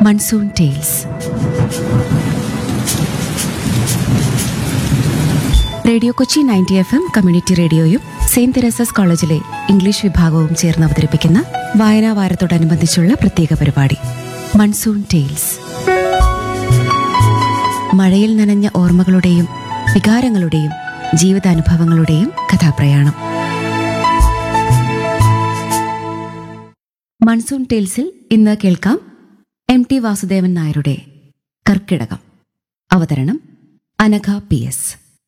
monsoon tales radio Kochi ninety F M community റേഡിയോയും saint Teresa's കോളേജിലെ English വിഭാഗവും ചേർന്ന് അവതരിപ്പിക്കുന്ന വായനാ വാരത്തോടനുബന്ധിച്ചുള്ള പ്രത്യേക പരിപാടി മൺസൂൺ ടെയിൽസ് മഴയിൽ നനഞ്ഞ ഓർമ്മകളുടെയും വികാരങ്ങളുടെയും ജീവിതാനുഭവങ്ങളുടെയും കഥാപ്രയാണം മൺസൂൺ ടെയിൽസിൽ ഇന്ന് കേൾക്കാം എം ടി വാസുദേവൻ നായരുടെ കർക്കിടകം അവതരണം അനഘ പി എസ്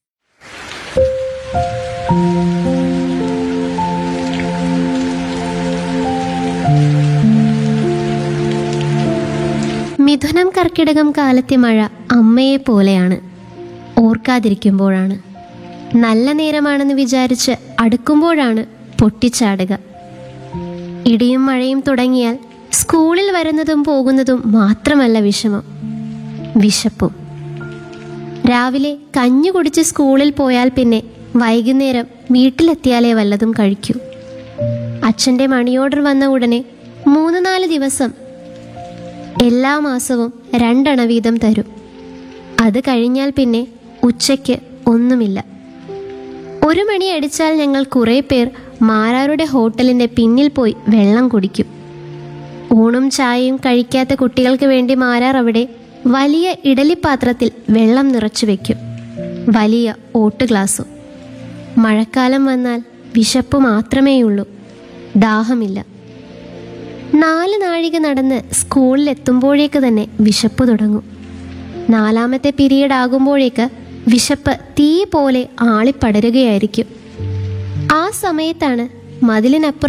മിഥുനം കർക്കിടകം കാലത്തെ മഴ അമ്മയെ പോലെയാണ് ഓർക്കാതിരിക്കുമ്പോഴാണ് നല്ല നേരമാണെന്ന് വിചാരിച്ച് അടുക്കുമ്പോഴാണ് പൊട്ടിച്ചാടുക ഇടിയും മഴയും തുടങ്ങിയാൽ സ്കൂളിൽ വരുന്നതും പോകുന്നതും മാത്രമല്ല വിഷമം വിശപ്പും രാവിലെ കഞ്ഞി കുടിച്ച് സ്കൂളിൽ പോയാൽ പിന്നെ വൈകുന്നേരം വീട്ടിലെത്തിയാലേ വല്ലതും കഴിക്കൂ അച്ഛൻ്റെ മണി ഓർഡർ വന്ന ഉടനെ മൂന്ന് നാല് ദിവസം എല്ലാ മാസവും രണ്ടെണ്ണ വീതം തരും അത് കഴിഞ്ഞാൽ പിന്നെ ഉച്ചയ്ക്ക് ഒന്നുമില്ല ഒരു മണി അടിച്ചാൽ ഞങ്ങൾ കുറേ പേർ മാരാരുടെ ഹോട്ടലിൻ്റെ പിന്നിൽ പോയി വെള്ളം കുടിക്കും ഊണും ചായയും കഴിക്കാത്ത കുട്ടികൾക്ക് വേണ്ടി മാരാർ അവിടെ വലിയ ഇഡലിപ്പാത്രത്തിൽ വെള്ളം നിറച്ചു വെക്കും വലിയ ഓട്ട് ഗ്ലാസും മഴക്കാലം വന്നാൽ വിശപ്പ് മാത്രമേയുള്ളൂ ദാഹമില്ല നാല് നാഴിക നടന്ന് സ്കൂളിലെത്തുമ്പോഴേക്ക് തന്നെ വിശപ്പ് തുടങ്ങും നാലാമത്തെ പീരീഡ് ആകുമ്പോഴേക്ക് വിശപ്പ് തീ പോലെ ആളിപ്പടരുകയായിരിക്കും ആ സമയത്താണ് മതിലിനപ്പുറം